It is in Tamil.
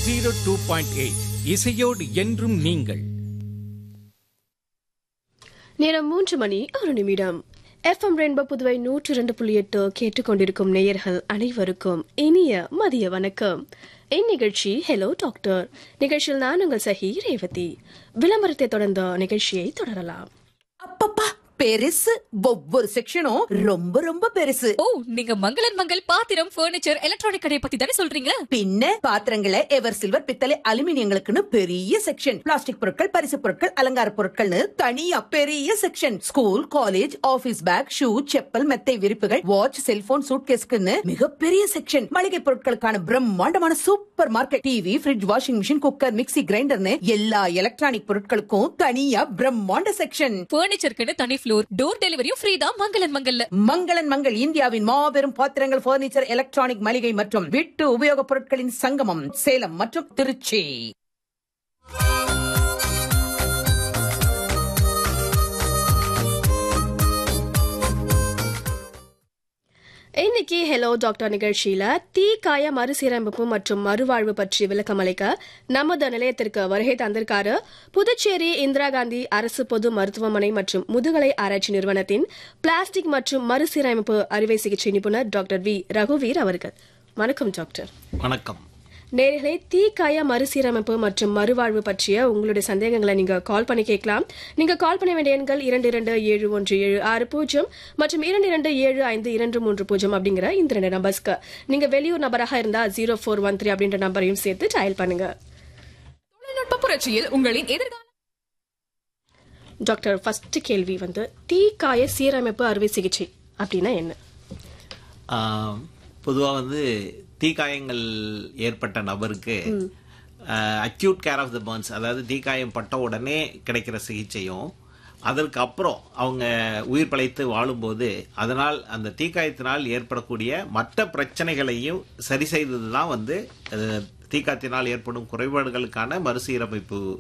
ஜீரோ டூ பாயிண்ட் எயிட் இசையோடு என்றும் நீங்கள் நேரம் மூன்று மணி ஒரு நிமிடம் எஃப்எம் ரெயின்போ புதுவை நூற்றி இரண்டு புள்ளி எட்டு கேட்டுக்கொண்டிருக்கும் நேயர்கள் அனைவருக்கும் இனிய மதிய வணக்கம் இந்நிகழ்ச்சி ஹலோ டாக்டர் நிகழ்ச்சியில் நான் உங்கள் சஹி ரேவதி விளம்பரத்தை தொடர்ந்த நிகழ்ச்சியை தொடரலாம் அப்பப்பா பெருசு ஒவ்வொரு செக்ஷனும் ரொம்ப ரொம்ப பெருசு ஓ நீங்க மங்களன் மங்கள் பாத்திரம் பர்னிச்சர் எலக்ட்ரானிக் கடையை பத்தி தானே சொல்றீங்க பின்ன பாத்திரங்களை எவர் சில்வர் பித்தளை அலுமினியங்களுக்குன்னு பெரிய செக்ஷன் பிளாஸ்டிக் பொருட்கள் பரிசு பொருட்கள் அலங்கார பொருட்கள்னு தனியா பெரிய section school college office bag shoe chappal மெத்தை விரிப்புகள் வாட்ச் செல்போன் சூட்கேஸ்க்குன்னு மிகப்பெரிய செக்ஷன் மளிகை பொருட்களுக்கான பிரம்மாண்டமான supermarket TV fridge washing machine cooker mixie கிரைண்டர்னு எல்லா எலக்ட்ரானிக் பொருட்களுக்கும் தனியா பிரம்மாண்ட செக்ஷன் பர்னிச்சருக்குன்னு தனி ஃப்ளோர் டோர் டெலிவரியும் ஃப்ரீ தான் மங்களன் மங்கல்ல மங்களன் மங்கள் இந்தியாவின் மாபெரும் பாத்திரங்கள் பர்னிச்சர் எலக்ட்ரானிக் மளிகை மற்றும் வீட்டு உபயோகப் பொருட்களின் சங்கமம் சேலம் மற்றும் திருச்சி இன்னைக்கு ஹலோ டாக்டர் நிகழ்ச்சியில தீக்காய மறுசீரமைப்பு மற்றும் மறுவாழ்வு பற்றி விளக்கம் அளிக்க நமது நிலையத்திற்கு வருகை தந்திருக்காரு புதுச்சேரி இந்திரா காந்தி அரசு பொது மருத்துவமனை மற்றும் முதுகலை ஆராய்ச்சி நிறுவனத்தின் பிளாஸ்டிக் மற்றும் மறுசீரமைப்பு அறுவை சிகிச்சை நிபுணர் டாக்டர் வி ரகுவீர் அவர்கள் வணக்கம் டாக்டர் வணக்கம் நேர்களே தீக்காய மறுசீரமைப்பு மற்றும் மறுவாழ்வு பற்றிய உங்களுடைய சந்தேகங்களை நீங்க கால் பண்ணி கேட்கலாம் நீங்க கால் பண்ண வேண்டிய எண்கள் இரண்டு இரண்டு ஏழு ஒன்று ஏழு ஆறு பூஜ்ஜியம் மற்றும் இரண்டு இரண்டு ஏழு ஐந்து இரண்டு மூன்று பூஜ்ஜியம் அப்படிங்கிற இந்த ரெண்டு நம்பர்ஸ்க்கு நீங்க வெளியூர் நபராக இருந்தா ஜீரோ ஃபோர் ஒன் த்ரீ அப்படின்ற நம்பரையும் சேர்த்து டயல் பண்ணுங்க தொழில்நுட்ப புரட்சியில் உங்களின் எதிர்கால டாக்டர் ஃபர்ஸ்ட் கேள்வி வந்து தீக்காய சீரமைப்பு அறுவை சிகிச்சை அப்படின்னா என்ன பொதுவாக வந்து தீக்காயங்கள் ஏற்பட்ட நபருக்கு acute care of the burns அதாவது தீக்காயம் பட்ட உடனே கிடைக்கிற சிகிச்சையும் அதற்கு அப்புறம் அவங்க உயிர் பிழைத்து வாழும்போது அதனால் அந்த தீக்காயத்தினால் ஏற்படக்கூடிய மற்ற பிரச்சனைகளையும் சரி செய்தது தான் வந்து அஹ், தீக்காயத்தினால் ஏற்படும் குறைபாடுகளுக்கான மறுசீரமைப்பு